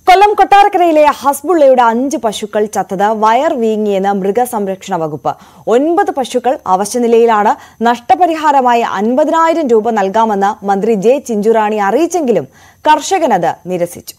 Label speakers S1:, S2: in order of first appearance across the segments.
S1: കൊല്ലം കൊട്ടാരക്കരയിലെ ഹസ്ബുള്ളയുടെ അഞ്ച് പശുക്കൾ ചത്തത് വയർ വീങ്ങിയെന്ന് മൃഗസംരക്ഷണ വകുപ്പ് ഒൻപത് പശുക്കൾ അവശനിലയിലാണ് നഷ്ടപരിഹാരമായി അൻപതിനായിരം രൂപ നൽകാമെന്ന് മന്ത്രി ജെ ചിഞ്ചുറാണി അറിയിച്ചെങ്കിലും കർഷകനത് നിരസിച്ചു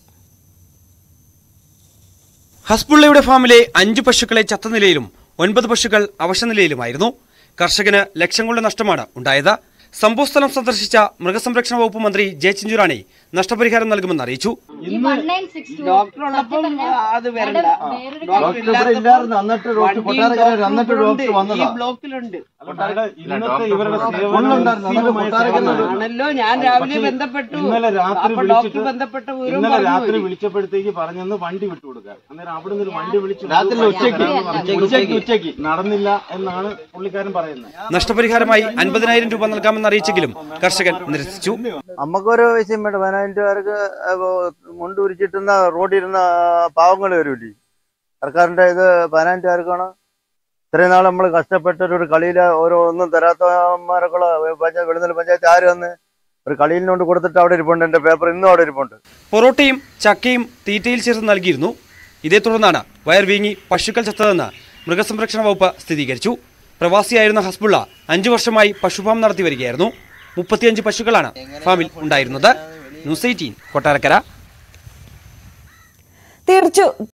S2: ഹസ്ബുള്ളയുടെ ഫാമിലെ അഞ്ചു പശുക്കളെ ചത്ത നിലയിലും ഒൻപത് പശുക്കൾ അവശനിലയിലുമായിരുന്നു കർഷകന് ലക്ഷങ്ങളുടെ നഷ്ടമാണ് ഉണ്ടായത് സംഭവസ്ഥലം സന്ദർശിച്ച മൃഗസംരക്ഷണ വകുപ്പ് മന്ത്രി ജെ ചിഞ്ചുറാണി നഷ്ടപരിഹാരം നൽകുമെന്ന് അറിയിച്ചു
S3: ഡോക്ടർ ഉള്ളപ്പം അത് വരണ്ട
S4: ഡോക്ടർ ഇവിടെ ഇല്ലായിരുന്നു അന്നിട്ട് ഡോക്ടർ കൊട്ടാരക്കര അന്നിട്ട് ഡോക്ടർ വന്നതാ
S3: ഈ ബ്ലോക്കിലുണ്ട്
S5: ഇന്നത്തെ ഇവരുടെ സേവനം
S4: ഫുള്ളുണ്ടായിരുന്നു അന്നിട്ട് കൊട്ടാരക്കര
S3: ആണല്ലോ ഞാൻ രാവിലെ ബന്ധപ്പെട്ടു
S5: ഇന്നലെ രാത്രി
S3: അപ്പൊ ഡോക്ടർ
S5: വിളിച്ചിട്ട്
S3: ബന്ധപ്പെട്ട വിവരം
S5: ഇന്നലെ
S3: പറഞ്ഞു
S5: രാത്രി
S3: അവര്.
S5: വിളിച്ചപ്പോഴത്തേക്ക് പറഞ്ഞെന്ന് വണ്ടി വിട്ടുകൊടുക്കാൻ അന്നേരം അവിടെ നിന്ന് ഒരു വണ്ടി വിളിച്ചു
S4: രാത്രി ഉച്ചയ്ക്ക് ഉച്ചയ്ക്ക് ഉച്ചയ്ക്ക്
S5: നടന്നില്ല എന്നാണ് പുള്ളിക്കാരൻ പറയുന്നത്
S2: നഷ്ടപരിഹാരമായി അൻപതിനായിരം രൂപ നൽകാമെന്ന് അറിയിച്ചെങ്കിലും കർഷകൻ നിരസിച്ചു
S4: നമുക്കൊരു വിഷയം വേണ്ട പതിനായിരക്കാർക്ക് മുണ്ട് ഉരിച്ചിട്ടുന്ന റോഡിരുന്ന പാവങ്ങൾ വരൂലേ സർക്കാരിന്റെ ഇത് പതിനായിരക്കാർക്കാണ് ഇത്രയും നാൾ നമ്മൾ കഷ്ടപ്പെട്ട ഒരു കളിയില് ഓരോ ഒന്നും തരാത്തമാരൊക്കെ പഞ്ചായത്ത് വെളുന്നൽ പഞ്ചായത്ത് ആര് വന്ന് ഒരു കളിയിൽ കൊണ്ട് കൊടുത്തിട്ട് അവിടെ ഇരിപ്പുണ്ട് എന്റെ പേപ്പർ ഇന്നും അവിടെ ഇരിപ്പുണ്ട്
S2: പൊറോട്ടയും ചക്കയും തീറ്റയിൽ ചേർത്ത് നൽകിയിരുന്നു ഇതേ തുടർന്നാണ് വയർ വീങ്ങി പശുക്കൾ ചത്തതെന്ന് മൃഗസംരക്ഷണ വകുപ്പ് സ്ഥിരീകരിച്ചു പ്രവാസിയായിരുന്ന ഹസ്ബുള്ള അഞ്ചു വർഷമായി പശുഫാം നടത്തി വരികയായിരുന്നു മുപ്പത്തിയഞ്ച് പശുക്കളാണ് ഫാമിൽ ഉണ്ടായിരുന്നത് ന്യൂസ് എയ്റ്റീൻ കൊട്ടാരക്കര
S1: തീർച്ചു